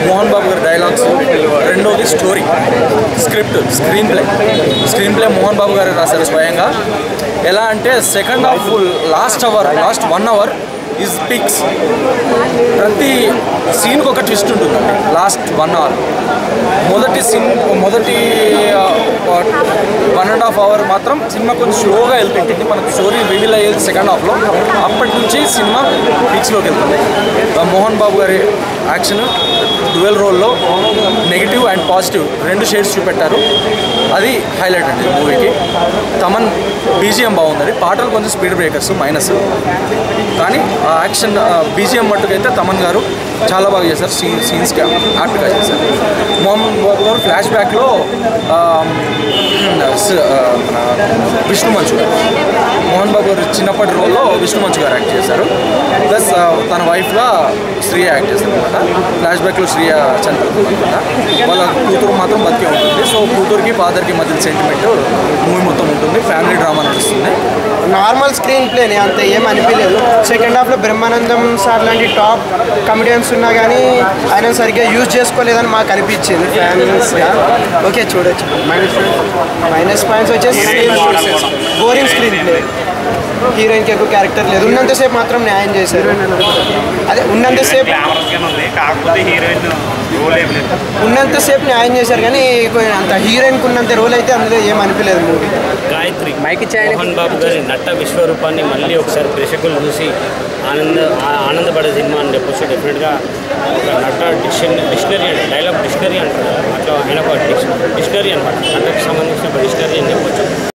మోహన్ బాబు గారి డైలాగ్స్ రెండోది story script screenplay screenplay Mohan Babu గారు రాశారు స్వయంగా ఎలా అంటే second half last hour last one hour is peaks ప్రతి సీన్కి ఒక ట్విస్ట్ ఉంటుందండి లాస్ట్ వన్ అవర్ మొదటి సీన్ మొదటి వన్ అండ్ హాఫ్ అవర్ మాత్రం సినిమా కొంచెం స్లోగా వెళ్తుంటుంది మనకు స్టోరీ రివీల్ అయ్యేది సెకండ్ హాఫ్లో అప్పటి నుంచి సినిమా పీక్స్లోకి వెళ్తుంది ఆ మోహన్ బాబు గారి యాక్షన్ డ్యువెల్ రోల్లో నెగిటివ్ అండ్ పాజిటివ్ రెండు షేడ్స్ చూపెట్టారు అది హైలైట్ అండి మూవీకి తమన్ బీజిఎం బాగుంది పాటలు కొంచెం స్పీడ్ బ్రేకర్స్ మైనస్ కానీ ఆ యాక్షన్ బీజిఎం మట్టుకైతే తమన్ గారు చాలా బాగా చేశారు సీన్ సీన్స్కి యాప్ట్గా చేశారు మోహన్ బాబు గారు ఫ్లాష్ బ్యాక్లో విష్ణు మంచు గారు మోహన్ బాబు గారు చిన్నప్పటి రోల్లో విష్ణు మంచు గారు యాక్ట్ చేశారు ప్లస్ తన వైఫ్గా శ్రీయ యాక్ట్ చేశారు అనమాట ఫ్లాష్ బ్యాక్లో శ్రీయ చనిపోతుంది అనమాట వాళ్ళ కూతురు మాత్రం బతికే ఉంటుంది సో కూతురికి ఫాదర్కి మధ్య సెంటిమెంట్ మూవీ మొత్తం ఉంటుంది ఫ్యామిలీ డ్రామా నడుస్తుంది నార్మల్ స్క్రీన్ ప్లేనే అంత ఏం అనిపించలేదు సెకండ్ హాఫ్లో బ్రహ్మానందం సార్ లాంటి టాప్ కమెడియన్స్ ఉన్నా కానీ ఆయన సరిగ్గా యూజ్ చేసుకోలేదని మాకు అనిపించింది ఫ్యాన్స్గా ఓకే చూడొచ్చు మైనస్ మైనస్ పాయింట్స్ వచ్చేసి బోరింగ్ స్క్రీన్ ప్లే హీరోయిన్కి ఎక్కువ క్యారెక్టర్ లేదు ఉన్నంతసేపు మాత్రం న్యాయం చేశారు అదే ఉన్నంతసేపు గ్లామరస్గానే ఉంది కాకపోతే హీరోయిన్ రోల్ ఏం లేదు ఉన్నంతసేపు న్యాయం చేశారు కానీ కొంచెం అంత హీరోయిన్కి ఉన్నంత రోల్ అయితే అందులో ఏం అనిపించలేదు మూవీ గాయత్రి మైక్ ఇచ్చేయండి. మోహన్ బాబు గారి నట్ట విశ్వరూపాన్ని మళ్ళీ ఒకసారి ప్రేక్షకులు చూసి ఆనంద ఆ- ఆనందపడే సినిమా అని చెప్పొచ్చు డెఫినెట్గా ఒక నట్ట డిక్షనరీ డిక్షనరీ అంటే డైలాగ్ డిక్షనరీ అంటారు అట్లా ఆయన ఒక డిక్షనరీ అనమాట నట్టకు సంబంధించిన ఒక డిక్షనరీ అని చెప్పొచ్చు